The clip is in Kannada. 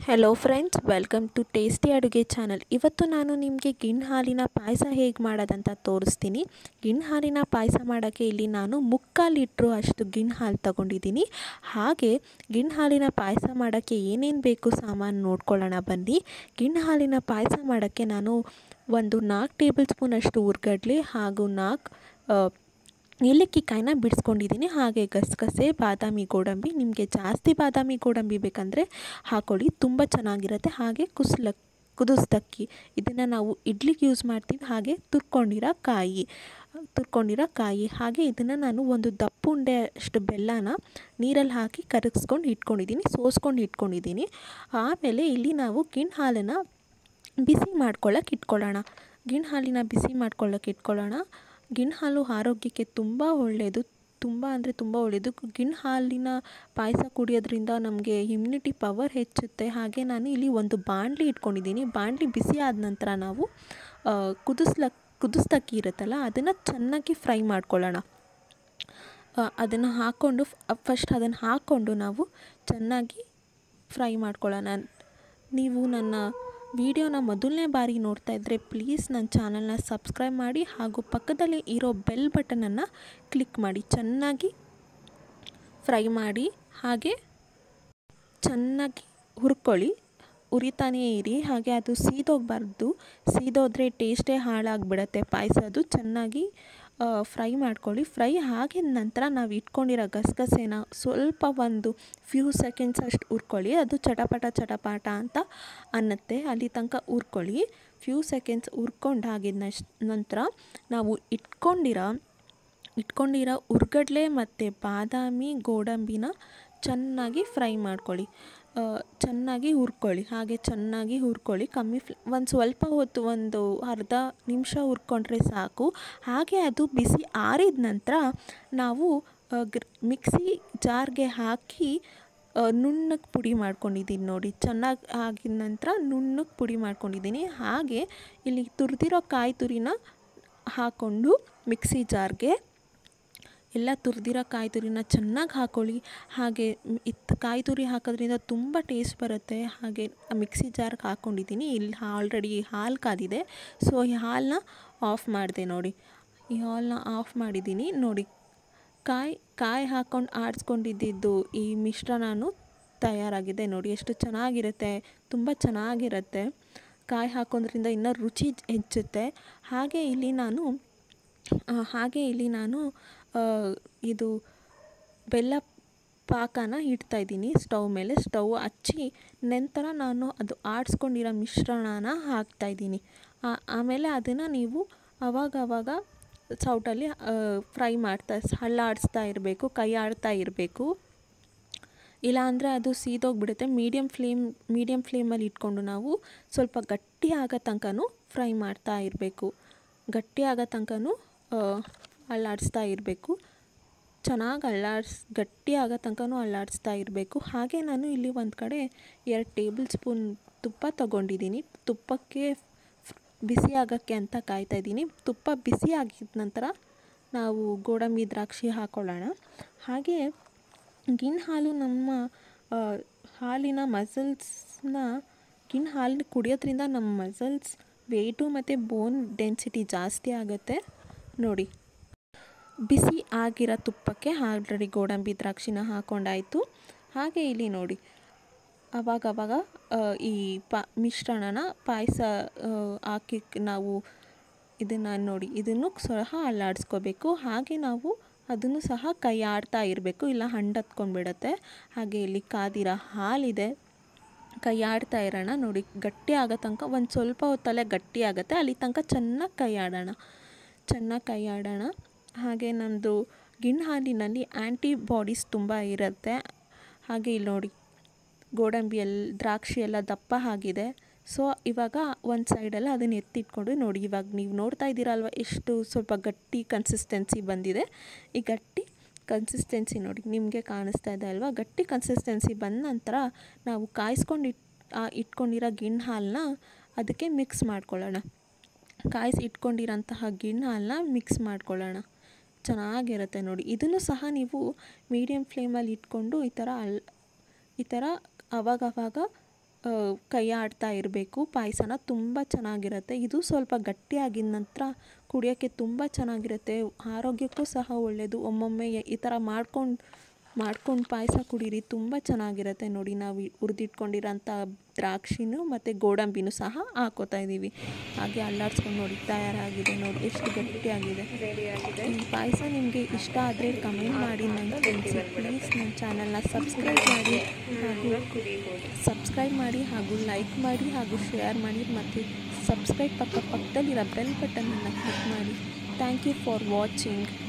hello friends welcome to tasty ಅಡುಗೆ ಚಾನಲ್ ಇವತ್ತು ನಾನು ನಿಮಗೆ ಗಿಣ್ಣು ಹಾಲಿನ ಪಾಯಸ ಹೇಗೆ ಮಾಡೋದಂತ ತೋರಿಸ್ತೀನಿ ಗಿಣ್ಣು ಹಾಲಿನ ಪಾಯಸ ಮಾಡೋಕ್ಕೆ ಇಲ್ಲಿ ನಾನು ಮುಕ್ಕಾಲು ಲೀಟ್ರು ಅಷ್ಟು ಗಿಣ್ಣು ಹಾಲು ತಗೊಂಡಿದ್ದೀನಿ ಹಾಗೆ ಗಿಣ್ಣು ಹಾಲಿನ ಪಾಯಸ ಮಾಡೋಕ್ಕೆ ಏನೇನು ಬೇಕು ಸಾಮಾನು ನೋಡ್ಕೊಳ್ಳೋಣ ಬನ್ನಿ ಗಿಣ್ಣು ಹಾಲಿನ ಪಾಯಸ ಮಾಡೋಕ್ಕೆ ನಾನು ಒಂದು ನಾಲ್ಕು ಟೇಬಲ್ ಸ್ಪೂನ್ ಅಷ್ಟು ಹುರ್ಗಡ್ಲೆ ಹಾಗೂ ನಾಲ್ಕು ಏಲಕ್ಕಿ ಕಾಯಿನ ಬಿಡಿಸ್ಕೊಂಡಿದ್ದೀನಿ ಹಾಗೆ ಗಸಗಸೆ ಬಾದಾಮಿ ಗೋಡಂಬಿ ನಿಮಗೆ ಜಾಸ್ತಿ ಬಾದಾಮಿ ಗೋಡಂಬಿ ಬೇಕಂದರೆ ಹಾಕೊಳ್ಳಿ ತುಂಬ ಚೆನ್ನಾಗಿರುತ್ತೆ ಹಾಗೆ ಕುಸ್ಲ ಕುದಿಸ್ದಕ್ಕಿ ಇದನ್ನು ನಾವು ಇಡ್ಲಿಗೆ ಯೂಸ್ ಮಾಡ್ತೀವಿ ಹಾಗೆ ತುರ್ಕೊಂಡಿರೋ ಕಾಯಿ ತುರ್ಕೊಂಡಿರೋ ಕಾಯಿ ಹಾಗೆ ಇದನ್ನು ನಾನು ಒಂದು ದಪ್ಪ ಉಂಡೆ ಅಷ್ಟು ಬೆಲ್ಲನ ನೀರಲ್ಲಿ ಹಾಕಿ ಕರಗಿಸ್ಕೊಂಡು ಇಟ್ಕೊಂಡಿದ್ದೀನಿ ಸೋಸ್ಕೊಂಡು ಇಟ್ಕೊಂಡಿದ್ದೀನಿ ಆಮೇಲೆ ಇಲ್ಲಿ ನಾವು ಗಿಣ್ಣು ಹಾಲನ್ನು ಬಿಸಿ ಮಾಡ್ಕೊಳ್ಳೋಕೆ ಇಟ್ಕೊಳ್ಳೋಣ ಗಿಣ್ಣು ಹಾಲಿನ ಬಿಸಿ ಮಾಡ್ಕೊಳ್ಳೋಕೆ ಇಟ್ಕೊಳ್ಳೋಣ ಗಿಣ್ಣು ಹಾಲು ಆರೋಗ್ಯಕ್ಕೆ ತುಂಬ ಒಳ್ಳೆಯದು ತುಂಬ ಅಂದರೆ ತುಂಬ ಒಳ್ಳೆಯದು ಗಿಣ್ಣು ಹಾಲಿನ ಪಾಯಸ ಕುಡಿಯೋದ್ರಿಂದ ನಮಗೆ ಇಮ್ಯುನಿಟಿ ಪವರ್ ಹೆಚ್ಚುತ್ತೆ ಹಾಗೆ ನಾನು ಇಲ್ಲಿ ಒಂದು ಬಾಣಲಿ ಇಟ್ಕೊಂಡಿದ್ದೀನಿ ಬಾಣಲಿ ಬಿಸಿ ಆದ ನಂತರ ನಾವು ಕುದಿಸ್ಲ ಕುದಿಸ್ದಕ್ಕಿ ಇರುತ್ತಲ್ಲ ಅದನ್ನು ಚೆನ್ನಾಗಿ ಫ್ರೈ ಮಾಡ್ಕೊಳ್ಳೋಣ ಅದನ್ನು ಹಾಕ್ಕೊಂಡು ಫಸ್ಟ್ ಅದನ್ನು ಹಾಕ್ಕೊಂಡು ನಾವು ಚೆನ್ನಾಗಿ ಫ್ರೈ ಮಾಡ್ಕೊಳ್ಳೋಣ ನೀವು ನನ್ನ ವಿಡಿಯೋನ ಮೊದಲನೇ ಬಾರಿ ನೋಡ್ತಾ ಇದ್ದರೆ ಪ್ಲೀಸ್ ನನ್ನ ಚಾನಲ್ನ ಸಬ್ಸ್ಕ್ರೈಬ್ ಮಾಡಿ ಹಾಗೂ ಪಕ್ಕದಲ್ಲಿ ಇರೋ ಬೆಲ್ ಬಟನನ್ನು ಕ್ಲಿಕ್ ಮಾಡಿ ಚೆನ್ನಾಗಿ ಫ್ರೈ ಮಾಡಿ ಹಾಗೆ ಚೆನ್ನಾಗಿ ಹುರ್ಕೊಳ್ಳಿ ಉರಿತಾನೇ ಇರಿ ಹಾಗೆ ಅದು ಸೀದೋಗಬಾರ್ದು ಸೀದೋದ್ರೆ ಟೇಸ್ಟೇ ಹಾಳಾಗಿಬಿಡತ್ತೆ ಪಾಯಸ ಅದು ಚೆನ್ನಾಗಿ ಫ್ರೈ ಮಾಡ್ಕೊಳ್ಳಿ ಫ್ರೈ ಆಗಿದ ನಂತರ ನಾವು ಇಟ್ಕೊಂಡಿರೋ ಗಸಗಸೆನ ಸ್ವಲ್ಪ ಒಂದು ಫ್ಯೂ ಸೆಕೆಂಡ್ಸ್ ಅಷ್ಟು ಹುರ್ಕೊಳ್ಳಿ ಅದು ಚಟಪಟ ಚಟಪಟ ಅಂತ ಅನ್ನತ್ತೆ ಅಲ್ಲಿ ತನಕ ಹುರ್ಕೊಳ್ಳಿ ಫ್ಯೂ ಸೆಕೆಂಡ್ಸ್ ಹುರ್ಕೊಂಡಾಗಿದ ನಂತರ ನಾವು ಇಟ್ಕೊಂಡಿರೋ ಇಟ್ಕೊಂಡಿರೋ ಹುರ್ಗಡ್ಲೆ ಮತ್ತು ಬಾದಾಮಿ ಗೋಡಂಬಿನ ಚೆನ್ನಾಗಿ ಫ್ರೈ ಮಾಡ್ಕೊಳ್ಳಿ ಚೆನ್ನಾಗಿ ಹುರ್ಕೊಳ್ಳಿ ಹಾಗೆ ಚೆನ್ನಾಗಿ ಹುರ್ಕೊಳ್ಳಿ ಕಮ್ಮಿ ಫ್ಲೇ ಒಂದು ಸ್ವಲ್ಪ ಹೊತ್ತು ಒಂದು ಅರ್ಧ ನಿಮಿಷ ಹುರ್ಕೊಂಡ್ರೆ ಸಾಕು ಹಾಗೆ ಅದು ಬಿಸಿ ಆರಿದ ನಂತರ ನಾವು ಗ್ರ್ ಮಿಕ್ಸಿ ಜಾರ್ಗೆ ಹಾಕಿ ನುಣ್ಣಗೆ ಪುಡಿ ಮಾಡ್ಕೊಂಡಿದ್ದೀನಿ ನೋಡಿ ಚೆನ್ನಾಗಿ ಆಗಿದ ನಂತರ ನುಣ್ಣಗೆ ಪುಡಿ ಮಾಡ್ಕೊಂಡಿದ್ದೀನಿ ಹಾಗೆ ಇಲ್ಲಿ ತುರಿದಿರೋ ಕಾಯಿ ತುರಿನ ಹಾಕ್ಕೊಂಡು ಮಿಕ್ಸಿ ಜಾರ್ಗೆ ಎಲ್ಲ ತುರಿದಿರೋ ಕಾಯಿ ತುರಿನ ಚೆನ್ನಾಗಿ ಹಾಕ್ಕೊಳ್ಳಿ ಹಾಗೆ ಇತ್ತು ಕಾಯಿ ತುರಿ ಹಾಕೋದ್ರಿಂದ ತುಂಬ ಟೇಸ್ಟ್ ಬರುತ್ತೆ ಹಾಗೆ ಮಿಕ್ಸಿ ಜಾರ್ಗೆ ಹಾಕ್ಕೊಂಡಿದ್ದೀನಿ ಇಲ್ಲಿ ಆಲ್ರೆಡಿ ಹಾಲು ಕಾದಿದೆ ಸೊ ಈ ಹಾಲನ್ನ ಆಫ್ ಮಾಡಿದೆ ನೋಡಿ ಈ ಹಾಲನ್ನ ಆಫ್ ಮಾಡಿದ್ದೀನಿ ನೋಡಿ ಕಾಯಿ ಕಾಯಿ ಹಾಕ್ಕೊಂಡು ಆಡಿಸ್ಕೊಂಡಿದ್ದು ಈ ಮಿಶ್ರಣನೂ ತಯಾರಾಗಿದೆ ನೋಡಿ ಎಷ್ಟು ಚೆನ್ನಾಗಿರುತ್ತೆ ತುಂಬ ಚೆನ್ನಾಗಿರುತ್ತೆ ಕಾಯಿ ಹಾಕೋದ್ರಿಂದ ಇನ್ನೂ ರುಚಿ ಹೆಚ್ಚುತ್ತೆ ಹಾಗೆ ಇಲ್ಲಿ ನಾನು ಹಾಗೆ ಇಲ್ಲಿ ನಾನು ಇದು ಬೆಲ್ಲ ಪಾಕನ ಇಡ್ತಾಯಿದ್ದೀನಿ ಸ್ಟವ್ ಮೇಲೆ ಸ್ಟವ್ ಹಚ್ಚಿ ನಂತರ ನಾನು ಅದು ಆಡಿಸ್ಕೊಂಡಿರೋ ಮಿಶ್ರಣನ ಹಾಕ್ತಾಯಿದ್ದೀನಿ ಆಮೇಲೆ ಅದನ್ನು ನೀವು ಅವಾಗ ಅವಾಗ ಸೌಟಲ್ಲಿ ಫ್ರೈ ಮಾಡ್ತಾ ಹಳ್ಳಾಡಿಸ್ತಾ ಇರಬೇಕು ಕೈ ಆಡ್ತಾ ಇರಬೇಕು ಇಲ್ಲಾಂದರೆ ಅದು ಸೀದೋಗಿಬಿಡುತ್ತೆ ಮೀಡಿಯಮ್ ಫ್ಲೇಮ್ ಮೀಡಿಯಮ್ ಫ್ಲೇಮಲ್ಲಿ ಇಟ್ಕೊಂಡು ನಾವು ಸ್ವಲ್ಪ ಗಟ್ಟಿ ಆಗೋ ತನಕನೂ ಫ್ರೈ ಮಾಡ್ತಾ ಇರಬೇಕು ಗಟ್ಟಿ ಆಗೋ ತನಕನೂ ಅಲ್ಲಾಡಿಸ್ತಾ ಇರಬೇಕು ಚೆನ್ನಾಗಿ ಅಲ್ಲಾಡ್ಸ್ ಗಟ್ಟಿ ಆಗೋ ತನಕನೂ ಅಲ್ಲಾಡಿಸ್ತಾ ಇರಬೇಕು ಹಾಗೆ ನಾನು ಇಲ್ಲಿ ಒಂದು ಕಡೆ ಎರಡು ಟೇಬಲ್ ಸ್ಪೂನ್ ತುಪ್ಪ ತೊಗೊಂಡಿದ್ದೀನಿ ತುಪ್ಪಕ್ಕೆ ಬಿಸಿ ಆಗೋಕ್ಕೆ ಅಂತ ಕಾಯ್ತಾಯಿದ್ದೀನಿ ತುಪ್ಪ ಬಿಸಿ ಆಗಿದ ನಂತರ ನಾವು ಗೋಡಂಬಿ ದ್ರಾಕ್ಷಿ ಹಾಕ್ಕೊಳ್ಳೋಣ ಹಾಗೆ ಗಿಣ್ಣು ಹಾಲು ನಮ್ಮ ಹಾಲಿನ ಮಸಲ್ಸ್ನ ಗಿಣ್ಣು ಹಾಲು ಕುಡಿಯೋದ್ರಿಂದ ನಮ್ಮ ಮಸಲ್ಸ್ ವೆಯ್ಟು ಮತ್ತು ಬೋನ್ ಡೆನ್ಸಿಟಿ ಜಾಸ್ತಿ ಆಗುತ್ತೆ ನೋಡಿ ಬಿಸಿ ಆಗಿರೋ ತುಪ್ಪಕ್ಕೆ ಆಲ್ರೆಡಿ ಗೋಡಂಬಿ ದ್ರಾಕ್ಷಿನ ಹಾಕ್ಕೊಂಡಾಯಿತು ಹಾಗೆ ಇಲ್ಲಿ ನೋಡಿ ಅವಾಗವಾಗ ಈ ಪಾ ಮಿಶ್ರಣನ ಪಾಯಸ ಹಾಕಿ ನಾವು ಇದನ್ನು ನೋಡಿ ಇದನ್ನು ಸಹ ಅಲ್ಲಾಡಿಸ್ಕೋಬೇಕು ಹಾಗೆ ನಾವು ಅದನ್ನು ಸಹ ಕೈ ಆಡ್ತಾ ಇರಬೇಕು ಇಲ್ಲ ಹಂಡತ್ಕೊಂಡ್ಬಿಡತ್ತೆ ಹಾಗೆ ಇಲ್ಲಿ ಕಾದಿರೋ ಹಾಲಿದೆ ಕೈ ಆಡ್ತಾ ಇರೋಣ ನೋಡಿ ಗಟ್ಟಿ ಆಗೋ ತನಕ ಒಂದು ಸ್ವಲ್ಪ ಹೊತ್ತಲ್ಲೇ ಗಟ್ಟಿ ಆಗುತ್ತೆ ಅಲ್ಲಿ ತನಕ ಚೆನ್ನಾಗಿ ಕೈ ಆಡೋಣ ಚೆನ್ನಾಗಿ ಕೈ ಆಡೋಣ ಹಾಗೆ ನಮ್ಮದು ಗಿಣ್ಣು ಹಾಲಿನಲ್ಲಿ ಆ್ಯಂಟಿಬಾಡೀಸ್ ತುಂಬ ಇರುತ್ತೆ ಹಾಗೆ ಇಲ್ಲಿ ನೋಡಿ ಗೋಡಂಬಿ ಎಲ್ಲ ದ್ರಾಕ್ಷಿ ಎಲ್ಲ ದಪ್ಪ ಆಗಿದೆ ಸೊ ಇವಾಗ ಒಂದು ಸೈಡಲ್ಲ ಅದನ್ನು ಎತ್ತಿಟ್ಕೊಂಡು ನೋಡಿ ಇವಾಗ ನೀವು ನೋಡ್ತಾ ಇದ್ದೀರಲ್ವ ಎಷ್ಟು ಸ್ವಲ್ಪ ಗಟ್ಟಿ ಕನ್ಸಿಸ್ಟೆನ್ಸಿ ಬಂದಿದೆ ಈ ಗಟ್ಟಿ ಕನ್ಸಿಸ್ಟೆನ್ಸಿ ನೋಡಿ ನಿಮಗೆ ಕಾಣಿಸ್ತಾ ಇದೆ ಅಲ್ವಾ ಗಟ್ಟಿ ಕನ್ಸಿಸ್ಟೆನ್ಸಿ ಬಂದ ನಂತರ ನಾವು ಕಾಯಿಸ್ಕೊಂಡು ಇಟ್ ಇಟ್ಕೊಂಡಿರೋ ಗಿಣ್ಣು ಹಾಲನ್ನ ಅದಕ್ಕೆ ಮಿಕ್ಸ್ ಮಾಡ್ಕೊಳ್ಳೋಣ ಕಾಯಿಸಿ ಇಟ್ಕೊಂಡಿರೋಂತಹ ಗಿಣ್ಣು ಹಾಲನ್ನ ಮಿಕ್ಸ್ ಮಾಡ್ಕೊಳ್ಳೋಣ ಚೆನ್ನಾಗಿರುತ್ತೆ ನೋಡಿ ಇದನ್ನು ಸಹ ನೀವು ಮೀಡಿಯಮ್ ಫ್ಲೇಮಲ್ಲಿ ಇಟ್ಕೊಂಡು ಈ ಥರ ಅಲ್ ಈ ಥರ ಅವಾಗವಾಗ ಕೈ ಆಡ್ತಾ ಇರಬೇಕು ಪಾಯಸನ ತುಂಬ ಚೆನ್ನಾಗಿರುತ್ತೆ ಇದು ಸ್ವಲ್ಪ ಗಟ್ಟಿಯಾಗಿದ ನಂತರ ಕುಡಿಯೋಕ್ಕೆ ತುಂಬ ಚೆನ್ನಾಗಿರುತ್ತೆ ಆರೋಗ್ಯಕ್ಕೂ ಸಹ ಒಳ್ಳೆಯದು ಒಮ್ಮೊಮ್ಮೆ ಈ ಥರ ಮಾಡ್ಕೊಂಡು ಮಾಡ್ಕೊಂಡು ಪಾಯಸ ಕುಡೀರಿ ತುಂಬ ಚೆನ್ನಾಗಿರುತ್ತೆ ನೋಡಿ ನಾವು ಹುರಿದಿಟ್ಕೊಂಡಿರೋಂಥ ದ್ರಾಕ್ಷಿನೂ ಮತ್ತು ಗೋಡಂಬಿನೂ ಸಹ ಹಾಕೋತಾ ಇದ್ದೀವಿ ಹಾಗೆ ಅಲ್ಲಾಡ್ಸ್ಕೊಂಡು ನೋಡಿ ತಯಾರಾಗಿದೆ ನೋಡಿ ಎಷ್ಟು ಗಟ್ಟಿಯಾಗಿದೆ ರೆಡಿಯಾಗಿದೆ ಈ ಪಾಯಸ ನಿಮಗೆ ಇಷ್ಟ ಆದರೆ ಕಮೆಂಟ್ ಮಾಡಿ ನನಗೆ ತಿಳಿಸಿ ಪ್ಲೀಸ್ ನನ್ನ ಚಾನಲ್ನ ಸಬ್ಸ್ಕ್ರೈಬ್ ಮಾಡಿ ಹಾಗೂ ಕುಡಿಬೋದು ಸಬ್ಸ್ಕ್ರೈಬ್ ಮಾಡಿ ಹಾಗೂ ಲೈಕ್ ಮಾಡಿ ಹಾಗೂ ಶೇರ್ ಮಾಡಿ ಮತ್ತು ಸಬ್ಸ್ಕ್ರೈಬ್ ಪಕ್ಕ ಪಕ್ಕದಲ್ಲಿರೋ ಬೆಲ್ ಬಟನನ್ನು ಕ್ಲಿಕ್ ಮಾಡಿ ಥ್ಯಾಂಕ್ ಯು ಫಾರ್ ವಾಚಿಂಗ್